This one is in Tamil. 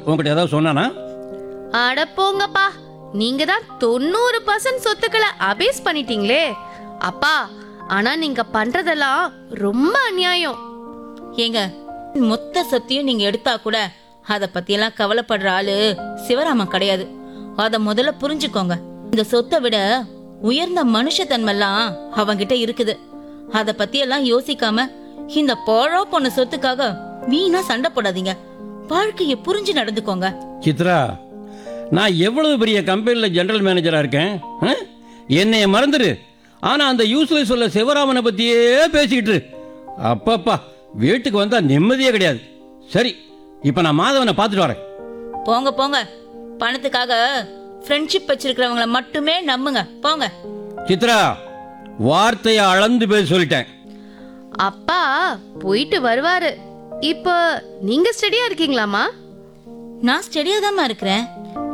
உங்ககிட்ட ஏதாவது சொன்னானா அட போங்கப்பா நீங்க தான் தொண்ணூறு பர்சன்ட் சொத்துக்களை அபேஸ் பண்ணிட்டீங்களே அப்பா ஆனா நீங்க பண்றதெல்லாம் ரொம்ப அநியாயம் ஏங்க மொத்த சொத்தையும் நீங்க எடுத்தா கூட அத பத்தியெல்லாம் கவலைப்படுற ஆளு சிவராமன் கிடையாது அத முதல்ல புரிஞ்சுக்கோங்க இந்த சொத்தை விட உயர்ந்த மனுஷத்தன்மெல்லாம் அவங்கிட்ட இருக்குது அத பத்தியெல்லாம் யோசிக்காம இந்த போழோ பொண்ணு சொத்துக்காக வீணா சண்டை போடாதீங்க வாழ்க்கைய புரிஞ்சு நடந்துக்கோங்க சித்ரா நான் எவ்வளவு பெரிய கம்பெனியில் ஜெனரல் மேனேஜராக இருக்கேன் ஆ? என்னைய மறந்துடு ஆனால் அந்த யூஸ்லெஸ் சொல்ல சிவராமனை பற்றியே பேசிக்கிட்டு இரு. அப்பப்பா வீட்டுக்கு வந்தால் நிம்மதியே கிடையாது சரி இப்போ நான் மாதவனை பார்த்துட்டு வரேன் போங்க போங்க பணத்துக்காக ஃப்ரெண்ட்ஷிப் வச்சிருக்கிறவங்கள மட்டுமே நம்புங்க போங்க சித்ரா வார்த்தையை அளந்து பேச சொல்லிட்டேன் அப்பா போயிட்டு வருவாரு இப்போ நீங்க ஸ்டடியா இருக்கீங்களாமா நான் ஸ்டெடியா இருக்கிறேன்